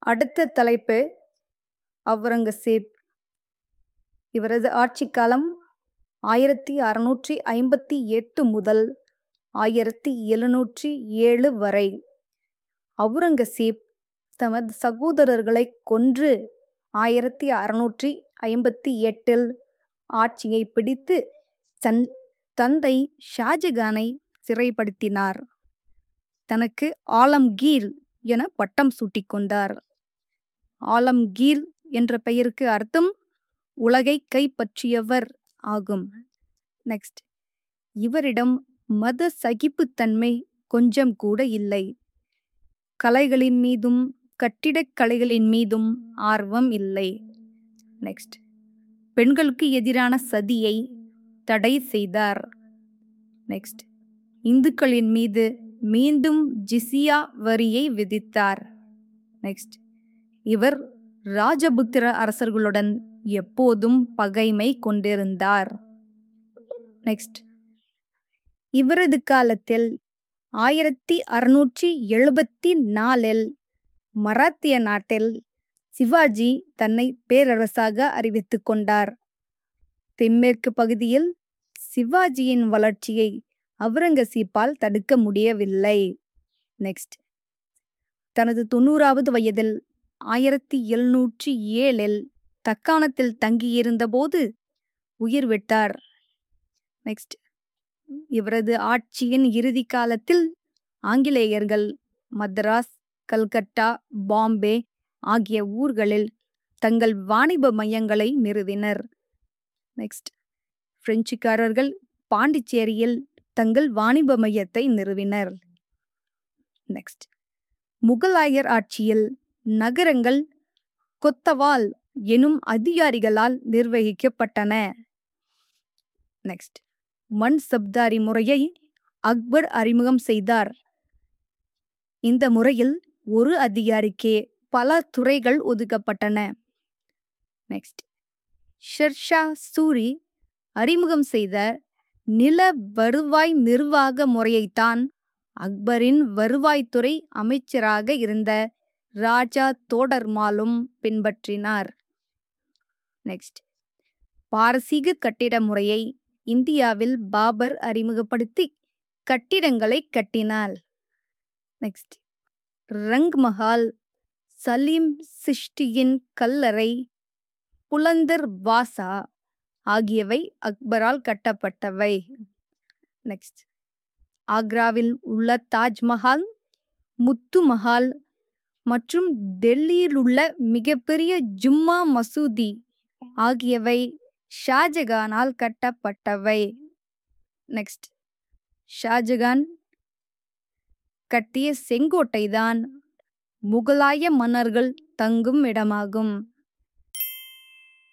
அடுத்த தலைப்பு அவுரங்கசீப் இவரது ஆட்சி காலம் ஆயிரத்தி அறுநூற்றி ஐம்பத்தி எட்டு முதல் ஆயிரத்தி எழுநூற்றி ஏழு வரை அவுரங்கசீப் தமது சகோதரர்களை கொன்று ஆயிரத்தி அறுநூற்றி ஐம்பத்தி எட்டில் ஆட்சியை பிடித்து தன் தந்தை ஷாஜகானை சிறைப்படுத்தினார் தனக்கு ஆலம்கீர் என பட்டம் சூட்டிக்கொண்டார் ஆலம்கீர் என்ற பெயருக்கு அர்த்தம் உலகை கைப்பற்றியவர் ஆகும் நெக்ஸ்ட் இவரிடம் மத சகிப்புத்தன்மை கொஞ்சம் கூட இல்லை கலைகளின் மீதும் கட்டிடக்கலைகளின் மீதும் ஆர்வம் இல்லை நெக்ஸ்ட் பெண்களுக்கு எதிரான சதியை தடை செய்தார் நெக்ஸ்ட் இந்துக்களின் மீது மீண்டும் ஜிசியா வரியை விதித்தார் நெக்ஸ்ட் இவர் ராஜபுத்திர அரசர்களுடன் எப்போதும் பகைமை கொண்டிருந்தார் நெக்ஸ்ட் இவரது காலத்தில் ஆயிரத்தி அறுநூற்றி எழுபத்தி நாலில் மராத்திய நாட்டில் சிவாஜி தன்னை பேரரசாக அறிவித்துக் கொண்டார் தென்மேற்கு பகுதியில் சிவாஜியின் வளர்ச்சியை அவுரங்கசீப்பால் தடுக்க முடியவில்லை நெக்ஸ்ட் தனது தொண்ணூறாவது வயதில் ஆயிரத்தி எழுநூற்றி ஏழில் தக்காணத்தில் தங்கியிருந்தபோது உயிர் விட்டார் நெக்ஸ்ட் இவரது ஆட்சியின் இறுதி காலத்தில் ஆங்கிலேயர்கள் மദ്രാஸ் கல்கட்டா பாம்பே ஆகிய ஊர்களில் தங்கள் வாணிப மையங்களை நிறுவினர் நெக்ஸ்ட் பிரெஞ்சுக்காரர்கள் பாண்டிச்சேரியில் தங்கள் வாணிப மையத்தை நிறுவினர் நெக்ஸ்ட் முகலாயர் ஆட்சியில் நகரங்கள் கொத்தவால் எனும் அதிகாரிகளால் நிர்வகிக்கப்பட்டன நெக்ஸ்ட் மண் சப்தாரி முறையை அக்பர் அறிமுகம் செய்தார் இந்த முறையில் ஒரு அதிகாரிக்கே பல துறைகள் ஒதுக்கப்பட்டன நெக்ஸ்ட் ஷெர்ஷா சூரி அறிமுகம் செய்த நில வருவாய் நிர்வாக முறையைத்தான் அக்பரின் வருவாய்த்துறை அமைச்சராக இருந்த ராஜா தோடர்மாலும் பின்பற்றினார் நெக்ஸ்ட் பாரசீக கட்டிட முறையை இந்தியாவில் பாபர் அறிமுகப்படுத்தி கட்டிடங்களை கட்டினார் நெக்ஸ்ட் ரங் மஹால் சலீம் சிஷ்டியின் கல்லறை புலந்தர் வாசா ஆகியவை அக்பரால் கட்டப்பட்டவை நெக்ஸ்ட் ஆக்ராவில் உள்ள தாஜ்மஹால் முத்து மஹால் மற்றும் டெல்லியில் உள்ள மிகப்பெரிய ஜும்மா மசூதி ஆகியவை ஷாஜகானால் கட்டப்பட்டவை நெக்ஸ்ட் ஷாஜகான் கட்டிய செங்கோட்டைதான் முகலாய மன்னர்கள் தங்கும் இடமாகும்